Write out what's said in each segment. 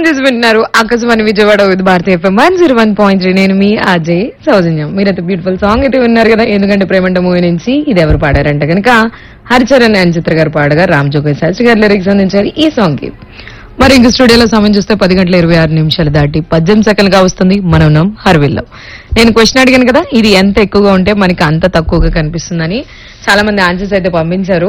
tune చేసి వింటున్నారు Akashvani Vijayawada Vividh Bharati FM one zero one point three నేను మీ అజయ్ సౌజన్యం మీరైతే బ్యూటిఫుల్ సాంగ్ అయితే విన్నారు కదా ఎందుకంటే ప్రేమంట మూవీ నుంచి ఇది ఎవరు పాడారంటే కనుక హరిచరణ్ అండ్ చిత్ర గారు పాడగా రామ్ జోగేశ్ శాస్త్రి గారు లిరిక్స్ అందించారు ఈ సాంగ్ కి మరి ఇంక స్టూడియోలో సమయం చూస్తే పది గంటల ఇరవై ఆరు నిమిషాలు దాటి పద్దెనిమిది సెకండ్గా వస్తుంది మనం ఉన్నాం హర్విల్లో నేను క్వశ్చన్ అడిగాను కదా ఇది ఎంత ఎక్కువగా ఉంటే మనకి అంత తక్కువగా కనిపిస్తుందని చాలా మంది ఆన్సర్స్ అయితే పంపించారు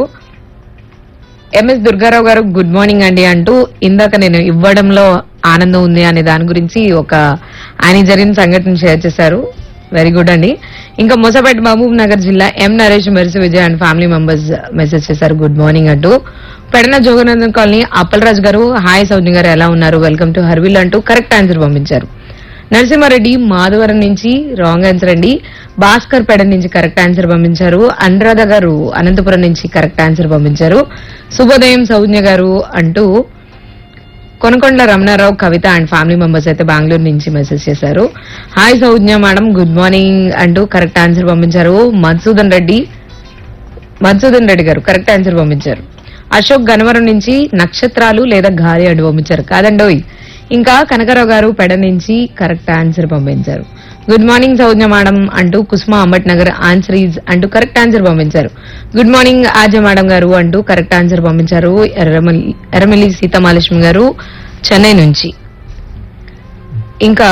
ఎంఎస్ దుర్గారావు గారు గుడ్ మార్నింగ్ అండి అంటూ ఇందాక నేను ఇవ్వడంలో ఆనందం ఉంది అనే దాని గురించి ఒక ఆయన జరిగిన సంఘటన షేర్ చేశారు వెరీ గుడ్ అండి ఇంకా మొసపేట మహబూబ్ నగర్ జిల్లా M Naresh Mercy Vijay and family members message చేశారు గుడ్ మార్నింగ్ అంటూ పెడన జోగనందన్ కాలనీ అప్పలరాజు గారు హాయ్ సౌజన్య గారు ఎలా ఉన్నారు వెల్కమ్ టు హర్విల్ అంటూ కరెక్ట్ ఆన్సర్ పంపించారు నరసింహారెడ్డి మాధవరం నుంచి రాంగ్ ఆన్సర్ అండి భాస్కర్ పెడ నుంచి కరెక్ట్ ఆన్సర్ పంపించారు అనురాధ గారు అనంతపురం నుంచి కరెక్ట్ ఆన్సర్ పంపించారు శుభోదయం సౌజ్ఞ గారు అంటూ Konakondala Ramanarao Kavitha and family members అయితే బెంగళూరు నుంచి మెసేజ్ చేశారు hi Saujna madam good morning అంటూ కరెక్ట్ ఆన్సర్ పంపించారు మధుసూదన్ రెడ్డి మధుసూదన్ రెడ్డి గారు కరెక్ట్ ఆన్సర్ పంపించారు అశోక్ గనవరం నుంచి నక్షత్రాలు లేదా గాలి అంటూ పంపించారు కాదండోయ్ ఇంకా కనకరావు గారు పెడ నుంచి కరెక్ట్ ఆన్సర్ పంపించారు గుడ్ మార్నింగ్ సౌజ్ఞ మేడం అంటూ కుస్మా అంబట్ నగర్ ఆన్సర్ ఈజ్ అంటూ కరెక్ట్ ఆన్సర్ పంపించారు good morning Aja madam garu అంటూ కరెక్ట్ ఆన్సర్ పంపించారు ఎర్రమల్లి ఎర్రమల్లి సీతమహాలక్ష్మి గారు చెన్నై నుంచి ఇంకా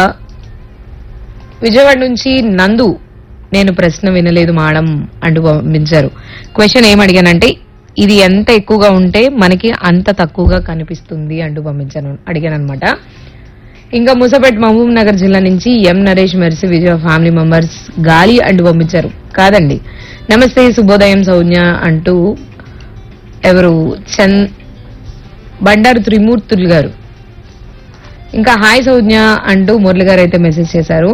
విజయవాడ నుంచి నందు నేను ప్రశ్న వినలేదు మేడం అంటూ పంపించారు క్వశ్చన్ ఏం అడిగానంటే ఇది ఎంత ఎక్కువగా ఉంటే మనకి అంత తక్కువగా కనిపిస్తుంది అంటూ పంపించాను అడిగాను అనమాట ఇంకా ముసపేట్ మహబూబ్ నగర్ జిల్లా నుంచి M Naresh Mercy Vijaya family members గాలి అంటూ పంపించారు కాదండి నమస్తే శుభోదయం సౌజ్ఞ అంటూ ఎవరు చన్ బండారు త్రిమూర్తులు గారు ఇంకా హాయ్ సౌజ్ఞ అంటూ మురళి గారు అయితే మెసేజ్ చేశారు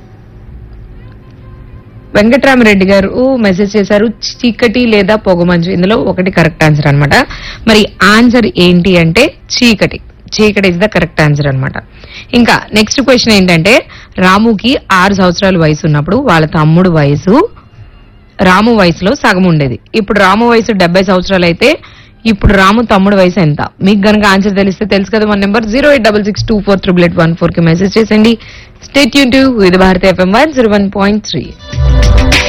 వెంకట్రామరెడ్డి గారు మెసేజ్ చేశారు చీకటి లేదా పొగమంచు ఇందులో ఒకటి కరెక్ట్ ఆన్సర్ అన్నమాట మరి ఆన్సర్ ఏంటి అంటే చీకటి చీకటి ఇస్ ద కరెక్ట్ ఆన్సర్ అన్నమాట ఇంకా నెక్స్ట్ క్వశ్చన్ ఏంటంటే రాముకి ఆరు సంవత్సరాల వయసు ఉన్నప్పుడు వాళ్ళ తమ్ముడు వయసు రాము వయసులో సగం ఉండేది ఇప్పుడు రాము వయసు డెబ్బై సంవత్సరాలు అయితే ఇప్పుడు రాము తమ్ముడు వయసు ఎంత మీకు గనక ఆన్సర్ తెలిస్తే తెలుసు కదా మన number zero eight double six two four triple eight one four కి మెసేజ్ చేసండి స్టేట్ యూన్ to Vividh Bharati FM one zero one point three